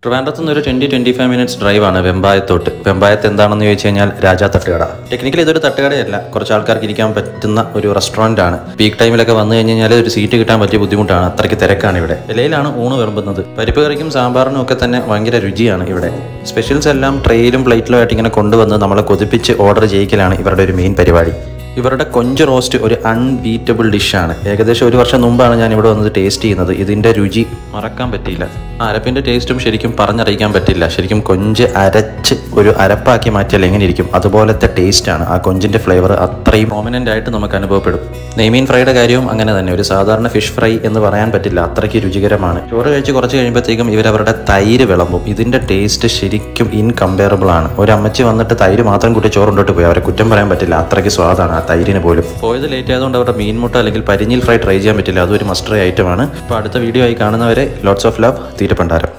ട്രിവാൻഡ്രത്ത് നിന്ന് ഒരു ട്വൻറ്റി ട്വൻറ്റി ഫൈവ് മിനിറ്റ്സ് ഡ്രൈവാണ് വെമ്പായത്തോട്ട് വെമ്പായത്ത് എന്താണെന്ന് ചോദിച്ചു കഴിഞ്ഞാൽ രാജാ തട്ടുകട ടെക്നിക്കലി ഇതൊരു തട്ടുകടയല്ല കുറച്ച് ആൾക്കാർക്ക് ഇരിക്കാൻ പറ്റുന്ന ഒരു റെസ്റ്റോറൻ്റ് ആണ് പീക്ക് ടൈമിലൊക്കെ വന്നു കഴിഞ്ഞ് കഴിഞ്ഞാൽ ഒരു സീറ്റ് കിട്ടാൻ വലിയ ബുദ്ധിമുട്ടാണ് അത്രയ്ക്ക് തിരക്കാണ് ഇവിടെ ഇലയിലാണ് ഊണ് വിളമ്പുന്നത് പരിപ്പ് കറിക്കും സാമ്പാറിനും ഒക്കെ തന്നെ ഭയങ്കര രുചിയാണ് ഇവിടെ സ്പെഷ്യൽസ് എല്ലാം ട്രെയിലും പ്ലേറ്റിലും ആയിട്ട് ഇങ്ങനെ കൊണ്ടുവന്ന് നമ്മളെ കൊതിപ്പിച്ച് ഓർഡർ ചെയ്യിക്കലാണ് ഇവരുടെ ഒരു മെയിൻ പരിപാടി ഇവരുടെ കൊഞ്ച് റോസ്റ്റ് ഒരു അൺബീറ്റബിൾ ഡിഷാണ് ഏകദേശം ഒരു വർഷം മുമ്പാണ് ഞാൻ ഇവിടെ വന്നത് ടേസ്റ്റ് ചെയ്യുന്നത് ഇതിൻ്റെ രുചി മറക്കാൻ പറ്റിയില്ല ആ അരപ്പിൻ്റെ ടേസ്റ്റും ശരിക്കും പറഞ്ഞറിയിക്കാൻ പറ്റില്ല ശരിക്കും കൊഞ്ച് അരച്ച് ഒരു അരപ്പാക്കി മാറ്റിയാൽ എങ്ങനെ ഇരിക്കും അതുപോലത്തെ ടേസ്റ്റാണ് ആ കൊഞ്ചിൻ്റെ ഫ്ലേവർ അത്രയും പ്രോമിനൻ്റ് ആയിട്ട് നമുക്ക് അനുഭവപ്പെടും നെയ്മീൻ ഫ്രൈയുടെ കാര്യവും അങ്ങനെ തന്നെ ഒരു സാധാരണ ഫിഷ് ഫ്രൈ എന്ന് പറയാൻ പറ്റില്ല അത്രയ്ക്ക് രുചികരമാണ് ചോറ് കഴിച്ച് കുറച്ച് കഴിയുമ്പോഴത്തേക്കും ഇവരവരുടെ തൈര് വിളമ്പും ഇതിൻ്റെ ടേസ്റ്റ് ശരിക്കും ഇൻകമ്പയറബിൾ ആണ് ഒരു അമ്മച്ചി വന്നിട്ട് തൈര് മാത്രം കൂട്ടി ചോറുണ്ടോട്ട് പോയി അവരെ കുറ്റം പറയാൻ പറ്റില്ല അത്രയ്ക്ക് സ്വാദാണ് ആ തൈരിന് പോലും പോയത് ലേറ്റ് ആയതുകൊണ്ട് അവരുടെ മീൻമുട്ട അല്ലെങ്കിൽ പരിഞ്ഞിൽ ഫ്രൈ ട്രൈ ചെയ്യാൻ പറ്റില്ല അതൊരു മസ്റ്റർ ഐറ്റമാണ് അപ്പോൾ അടുത്ത വീഡിയോ ആയി കാണുന്നവരെ ലോട്ട്സ് ഓഫ് ലവ് തീറ്റപ്പണ്ടാരം